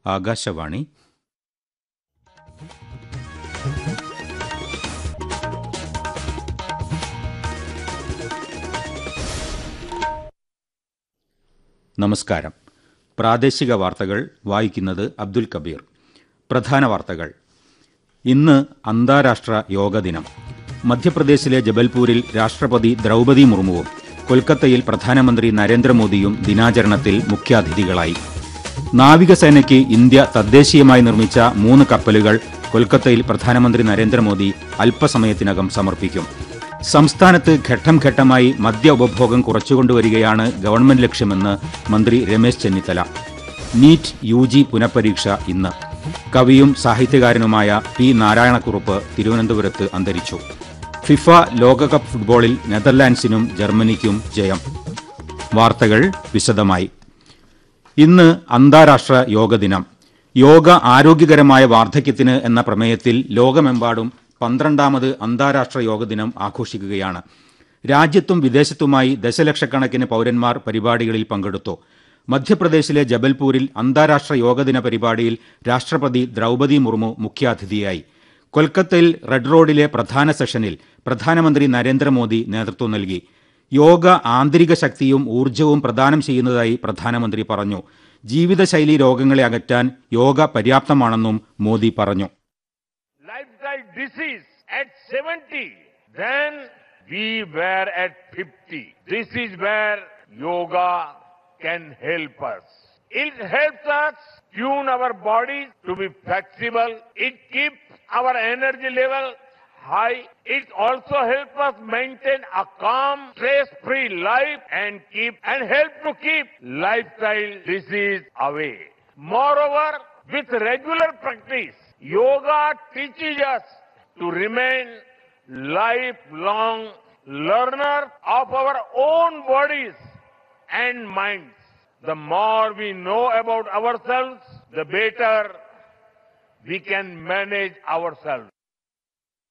ആകാശവാണി നമസ്കാരം പ്രാദേശിക വാർത്തകൾ വായിക്കുന്നത് അബ്ദുൽ കബീർ പ്രധാന വാർത്തകൾ ഇന്ന് അന്താരാഷ്ട്ര യോഗ ദിനം മധ്യപ്രദേശിലെ ജബൽപൂരിൽ രാഷ്ട്രപതി ദ്രൗപദി മുർമുവും കൊൽക്കത്തയിൽ പ്രധാനമന്ത്രി നരേന്ദ്രമോദിയും ദിനാചരണത്തിൽ മുഖ്യാതിഥികളായി നാവികസേനയ്ക്ക് ഇന്ത്യ തദ്ദേശീയമായി നിർമ്മിച്ച മൂന്ന് കപ്പലുകൾ കൊൽക്കത്തയിൽ പ്രധാനമന്ത്രി നരേന്ദ്രമോദി അല്പസമയത്തിനകം സമർപ്പിക്കും സംസ്ഥാനത്ത് ഘട്ടം ഘട്ടമായി മദ്യ ഉപഭോഗം കുറച്ചുകൊണ്ടുവരികയാണ് ഗവൺമെന്റ് ലക്ഷ്യമെന്ന് മന്ത്രി Ramesh Chennithala NEET U G പുനഃപരീക്ഷ ഇന്ന് കവിയും സാഹിത്യകാരനുമായ പി നാരായണക്കുറുപ്പ് തിരുവനന്തപുരത്ത് അന്തരിച്ചു ഫിഫ ലോകകപ്പ് ഫുട്ബോളിൽ നെതർലാൻഡ്സിനും ജർമ്മനിക്കും ജയം വാർത്തകൾ വിശദമായി ഇന്ന് അന്താരാഷ്ട്ര യോഗ ദിനം യോഗ ആരോഗ്യകരമായ വാർദ്ധക്യത്തിന് എന്ന പ്രമേയത്തിൽ ലോകമെമ്പാടും പന്ത്രണ്ടാമത് അന്താരാഷ്ട്ര യോഗ ദിനം ആഘോഷിക്കുകയാണ് രാജ്യത്തും വിദേശത്തുമായി ദശലക്ഷക്കണക്കിന് പൗരന്മാർ പരിപാടികളിൽ പങ്കെടുത്തു മധ്യപ്രദേശിലെ ജബൽപൂരിൽ അന്താരാഷ്ട്ര യോഗദിന പരിപാടിയിൽ രാഷ്ട്രപതി ദ്രൗപദി മുർമു മുഖ്യാതിഥിയായി കൊൽക്കത്തയിൽ റെഡ് റോഡിലെ പ്രധാന സെഷനിൽ പ്രധാനമന്ത്രി നരേന്ദ്രമോദി നേതൃത്വം നൽകി യോഗ ആന്തരിക ശക്തിയും ഊർജവും പ്രദാനം ചെയ്യുന്നതായി പ്രധാനമന്ത്രി പറഞ്ഞു ജീവിതശൈലി രോഗങ്ങളെ അകറ്റാൻ യോഗ പര്യാപ്തമാണെന്നും മോദി പറഞ്ഞു lifestyle disease at 70, then we were at 50. This is where yoga can help us. It helps us tune our bodies to be flexible. It keeps our energy level high. It also helps us maintain a calm, stress-free life and keep and help to keep lifestyle disease away. Moreover, with regular practice, yoga teaches us to remain lifelong learners of our own bodies and minds. The more we know about ourselves, the better we can manage ourselves.